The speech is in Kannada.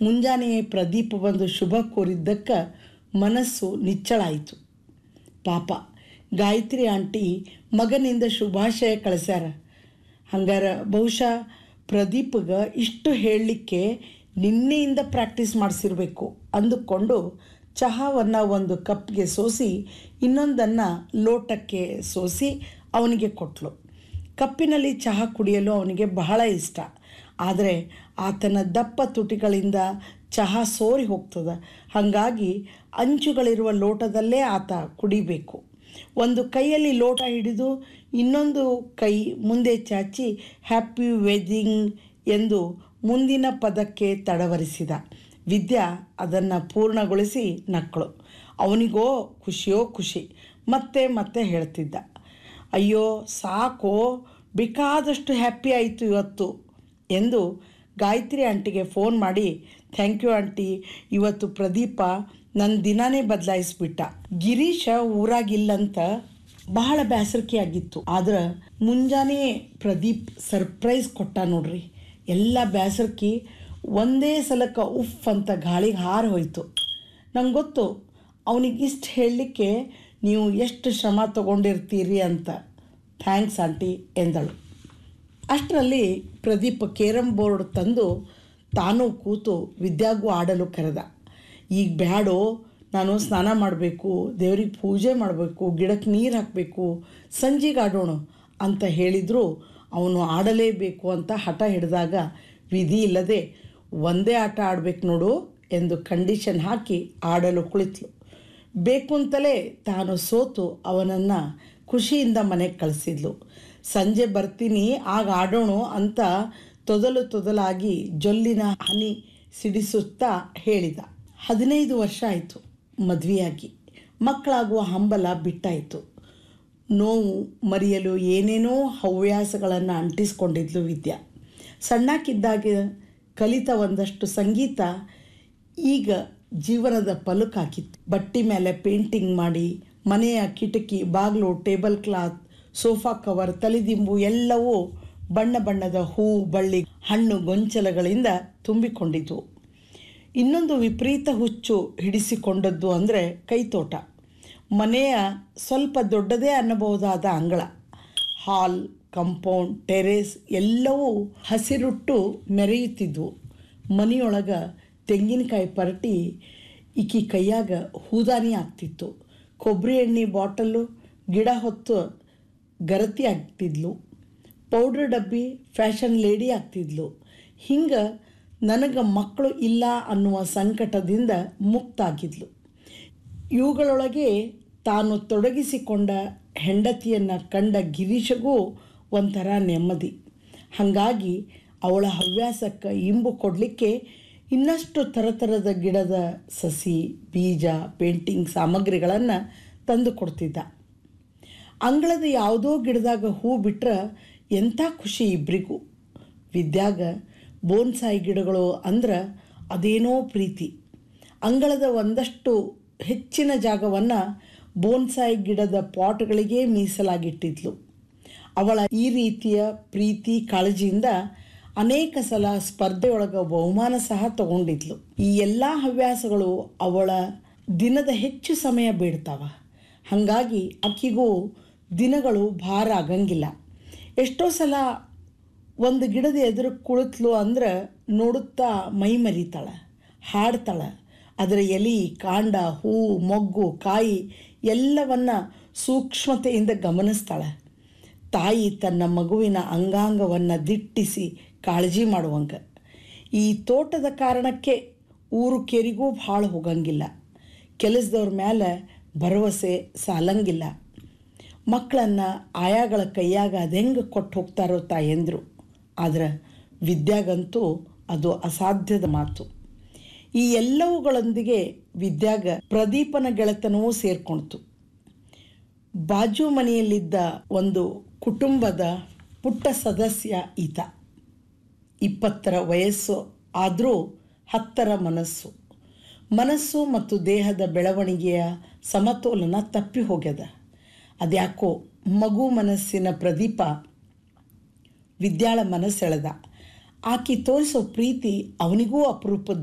ಮುಂಜಾನೆಯೇ ಪ್ರದೀಪ್ ಬಂದು ಶುಭ ಕೋರಿದ್ದಕ್ಕ ಮನಸ್ಸು ನಿಚ್ಚಳಾಯಿತು ಪಾಪ ಗಾಯತ್ರಿ ಆಂಟಿ ಮಗನಿಂದ ಶುಭಾಶಯ ಕಳಿಸ್ಯಾರ ಹಂಗಾರ ಬಹುಶಃ ಪ್ರದೀಪ್ಗೆ ಇಷ್ಟು ಹೇಳಲಿಕ್ಕೆ ನಿನ್ನೆಯಿಂದ ಪ್ರಾಕ್ಟೀಸ್ ಮಾಡಿಸಿರ್ಬೇಕು ಅಂದುಕೊಂಡು ಚಹಾವನ್ನು ಒಂದು ಕಪ್ಗೆ ಸೋಸಿ ಇನ್ನೊಂದನ್ನು ಲೋಟಕ್ಕೆ ಸೋಸಿ ಅವನಿಗೆ ಕೊಟ್ಟಳು ಕಪ್ಪಿನಲ್ಲಿ ಚಹಾ ಕುಡಿಯಲು ಅವನಿಗೆ ಬಹಳ ಇಷ್ಟ ಆದರೆ ಆತನ ದಪ್ಪ ತುಟಿಗಳಿಂದ ಚಹಾ ಸೋರಿ ಹೋಗ್ತದೆ ಹಾಗಾಗಿ ಅಂಚುಗಳಿರುವ ಲೋಟದಲ್ಲೇ ಆತ ಕುಡಿಬೇಕು ಒಂದು ಕೈಯಲ್ಲಿ ಲೋಟ ಹಿಡಿದು ಇನ್ನೊಂದು ಕೈ ಮುಂದೆ ಚಾಚಿ ಹ್ಯಾಪಿ ವೆಡ್ಡಿಂಗ್ ಎಂದು ಮುಂದಿನ ಪದಕ್ಕೆ ತಡವರಿಸಿದ ವಿದ್ಯಾ ಅದನ್ನು ಪೂರ್ಣಗೊಳಿಸಿ ನಕ್ಕಳು ಅವನಿಗೋ ಖುಷಿಯೋ ಖುಷಿ ಮತ್ತೆ ಮತ್ತೆ ಹೇಳ್ತಿದ್ದ ಅಯ್ಯೋ ಸಾಕೋ ಬೇಕಾದಷ್ಟು ಹ್ಯಾಪಿ ಆಯಿತು ಇವತ್ತು ಎಂದು ಗಾಯತ್ರಿ ಆಂಟಿಗೆ ಫೋನ್ ಮಾಡಿ ಥ್ಯಾಂಕ್ ಯು ಆಂಟಿ ಇವತ್ತು ಪ್ರದೀಪ ನನ್ನ ದಿನಾನೇ ಬದಲಾಯಿಸ್ಬಿಟ್ಟ ಗಿರೀಶ ಊರಾಗಿಲ್ಲಂತ ಬಹಳ ಬೇಸರಿಕೆ ಆಗಿತ್ತು ಆದ್ರೆ ಮುಂಜಾನೆ ಪ್ರದೀಪ್ ಸರ್ಪ್ರೈಸ್ ಕೊಟ್ಟ ನೋಡ್ರಿ ಎಲ್ಲ ಬೇಸರಿಕೆ ಒಂದೇ ಸಲಕ್ಕ ಉಫ್ ಅಂತ ಗಾಳಿಗೆ ಹಾರಿ ಹೋಯ್ತು ನಂಗೆ ಗೊತ್ತು ಅವನಿಗೆ ಇಷ್ಟು ಹೇಳಲಿಕ್ಕೆ ನೀವು ಎಷ್ಟು ಶ್ರಮ ತಗೊಂಡಿರ್ತೀರಿ ಅಂತ ಥ್ಯಾಂಕ್ಸ್ ಆಂಟಿ ಎಂದಳು ಅಷ್ಟರಲ್ಲಿ ಪ್ರದೀಪ್ ಕೇರಮ್ ಬೋರ್ಡ್ ತಂದು ತಾನು ಕೂತು ವಿದ್ಯಾಗೂ ಆಡಲು ಕರೆದ ಈಗ ಬ್ಯಾಡೋ ನಾನು ಸ್ನಾನ ಮಾಡಬೇಕು ದೇವ್ರಿಗೆ ಪೂಜೆ ಮಾಡಬೇಕು ಗಿಡಕ್ಕೆ ನೀರು ಹಾಕಬೇಕು ಸಂಜೆಗೆ ಆಡೋಣ ಅಂತ ಹೇಳಿದರೂ ಅವನು ಆಡಲೇಬೇಕು ಅಂತ ಹಠ ಹಿಡಿದಾಗ ವಿಧಿ ಇಲ್ಲದೆ ಒಂದೇ ಆಟ ಆಡಬೇಕು ನೋಡು ಎಂದು ಕಂಡೀಷನ್ ಹಾಕಿ ಆಡಲು ಕುಳಿತಳು ಬೇಕು ಅಂತಲೇ ತಾನು ಸೋತು ಅವನನ್ನು ಖುಷಿಯಿಂದ ಮನೆಗೆ ಕಳಿಸಿದ್ಲು ಸಂಜೆ ಬರ್ತೀನಿ ಆಗ ಆಡೋಣ ಅಂತ ತೊದಲು ತೊದಲಾಗಿ ಜೊಲ್ಲಿನ ಹನಿ ಸಿಡಿಸುತ್ತಾ ಹೇಳಿದ ಹದಿನೈದು ವರ್ಷ ಆಯಿತು ಮದುವೆಯಾಗಿ ಮಕ್ಕಳಾಗುವ ಹಂಬಲ ಬಿಟ್ಟಾಯಿತು ನೋವು ಮರೆಯಲು ಏನೇನೋ ಹವ್ಯಾಸಗಳನ್ನು ಅಂಟಿಸ್ಕೊಂಡಿದ್ಲು ವಿದ್ಯಾ ಸಣ್ಣಕ್ಕಿದ್ದಾಗ ಕಲಿತ ಒಂದಷ್ಟು ಸಂಗೀತ ಈಗ ಜೀವನದ ಪಲುಕಾಕಿತ್ತು ಬಟ್ಟಿ ಮೇಲೆ ಪೇಂಟಿಂಗ್ ಮಾಡಿ ಮನೆಯ ಕಿಟಕಿ ಬಾಗಿಲು ಟೇಬಲ್ ಕ್ಲಾತ್ ಸೋಫಾ ಕವರ್ ತಲೆದಿಂಬು ಎಲ್ಲವೂ ಬಣ್ಣ ಬಣ್ಣದ ಹೂ ಬಳ್ಳಿ ಹಣ್ಣು ಗೊಂಚಲಗಳಿಂದ ತುಂಬಿಕೊಂಡಿತು ಇನ್ನೊಂದು ವಿಪರೀತ ಹುಚ್ಚು ಹಿಡಿಸಿಕೊಂಡದ್ದು ಅಂದರೆ ಕೈತೋಟ ಮನೆಯ ಸ್ವಲ್ಪ ದೊಡ್ಡದೇ ಅನ್ನಬಹುದಾದ ಅಂಗಳ ಹಾಲ್ ಕಂಪೌಂಡ್ ಟೆರೇಸ್ ಎಲ್ಲವೂ ಹಸಿರುಟ್ಟು ಮೆರೆಯುತ್ತಿದ್ವು ಮನೆಯೊಳಗೆ ತೆಂಗಿನಕಾಯಿ ಪರಟಿ ಈಕಿ ಕೈಯಾಗ ಹೂದಾನಿ ಆಗ್ತಿತ್ತು ಕೊಬ್ಬರಿ ಎಣ್ಣೆ ಬಾಟಲ್ಲು ಗಿಡ ಹೊತ್ತು ಗರತಿ ಆಗ್ತಿದ್ಲು ಪೌಡ್ರ್ ಡಬ್ಬಿ ಫ್ಯಾಷನ್ ಲೇಡಿ ಆಗ್ತಿದ್ಲು ಹಿಂಗೆ ನನಗೆ ಮಕ್ಕಳು ಇಲ್ಲ ಅನ್ನುವ ಸಂಕಟದಿಂದ ಮುಕ್ತಾಗಿದ್ಲು ಇವುಗಳೊಳಗೆ ತಾನು ತೊಡಗಿಸಿಕೊಂಡ ಹೆಂಡತಿಯನ್ನು ಕಂಡ ಗಿರೀಶಗೂ ಒಂಥರ ನೆಮ್ಮದಿ ಹಾಗಾಗಿ ಅವಳ ಹವ್ಯಾಸಕ್ಕೆ ಇಂಬು ಕೊಡಲಿಕ್ಕೆ ಇನ್ನಷ್ಟು ಥರಥರದ ಗಿಡದ ಸಸಿ ಬೀಜ ಪೇಂಟಿಂಗ್ ಸಾಮಗ್ರಿಗಳನ್ನು ತಂದು ಕೊಡ್ತಿದ್ದ ಅಂಗಳದ ಯಾವುದೋ ಗಿಡದಾಗ ಹೂ ಬಿಟ್ರೆ ಎಂಥ ಖುಷಿ ಇಬ್ಬರಿಗೂ ವಿದ್ಯಾಗ ಬೋನ್ಸಾಯಿ ಗಿಡಗಳು ಅಂದ್ರೆ ಅದೇನೋ ಪ್ರೀತಿ ಅಂಗಳದ ಒಂದಷ್ಟು ಹೆಚ್ಚಿನ ಜಾಗವನ್ನು ಬೋನ್ಸಾಯಿ ಗಿಡದ ಪಾಟ್ಗಳಿಗೆ ಮೀಸಲಾಗಿಟ್ಟಿದ್ಲು ಅವಳ ಈ ರೀತಿಯ ಪ್ರೀತಿ ಕಾಳಜಿಯಿಂದ ಅನೇಕ ಸಲ ಸ್ಪರ್ಧೆಯೊಳಗೆ ಬಹುಮಾನ ಸಹ ತಗೊಂಡಿದ್ಲು ಈ ಎಲ್ಲ ಹವ್ಯಾಸಗಳು ಅವಳ ದಿನದ ಹೆಚ್ಚು ಸಮಯ ಬೇಡ್ತಾವ ಹಾಗಾಗಿ ಆಕಿಗೂ ದಿನಗಳು ಭಾರ ಆಗಂಗಿಲ್ಲ ಎಷ್ಟೋ ಸಲ ಒಂದು ಗಿಡದ ಎದುರು ಕುಳಿತ್ಲು ಅಂದ್ರೆ ನೋಡುತ್ತಾ ಮೈ ಮರಿತಾಳೆ ಹಾಡ್ತಾಳೆ ಅದರ ಎಲೆ ಕಾಂಡ ಹೂ ಮೊಗ್ಗು ಕಾಯಿ ಎಲ್ಲವನ್ನ ಸೂಕ್ಷ್ಮತೆಯಿಂದ ಗಮನಿಸ್ತಾಳೆ ತಾಯಿ ತನ್ನ ಮಗುವಿನ ಅಂಗಾಂಗವನ್ನು ದಿಟ್ಟಿಸಿ ಕಾಳಜಿ ಮಾಡುವಂಗೆ ಈ ತೋಟದ ಕಾರಣಕ್ಕೆ ಊರು ಕೆರಿಗೂ ಭಾಳ ಹೋಗಂಗಿಲ್ಲ ಕೆಲಸದವ್ರ ಮೇಲೆ ಭರವಸೆ ಸಾಲಂಗಿಲ್ಲ ಮಕ್ಕಳನ್ನು ಆಯಾಗಳ ಕೈಯಾಗ ಅದೆಂಗೆ ಕೊಟ್ಟು ಹೋಗ್ತಾರೋ ತಾಯಂದರು ಆದ್ರೆ ವಿದ್ಯಾಗಂತೂ ಅದು ಅಸಾಧ್ಯದ ಮಾತು ಈ ಎಲ್ಲವುಗಳೊಂದಿಗೆ ವಿದ್ಯಾಗ ಪ್ರದೀಪನ ಗೆಳೆತನವೂ ಸೇರ್ಕೊಳ್ತು ಬಾಜು ಮನೆಯಲ್ಲಿದ್ದ ಒಂದು ಕುಟುಂಬದ ಪುಟ್ಟ ಸದಸ್ಯ ಈತ ಇಪ್ಪತ್ತರ ವಯಸ್ಸು ಆದರೂ ಹತ್ತರ ಮನಸ್ಸು ಮನಸ್ಸು ಮತ್ತು ದೇಹದ ಬೆಳವಣಿಗೆಯ ಸಮತೋಲನ ತಪ್ಪಿ ಹೋಗ್ಯದ ಅದ್ಯಾಕೋ ಮಗು ಮನಸ್ಸಿನ ಪ್ರದೀಪ ವಿದ್ಯಾಳ ಮನಸ್ಸೆಳೆದ ಆಕೆ ತೋರಿಸೋ ಪ್ರೀತಿ ಅವನಿಗೂ ಅಪರೂಪದ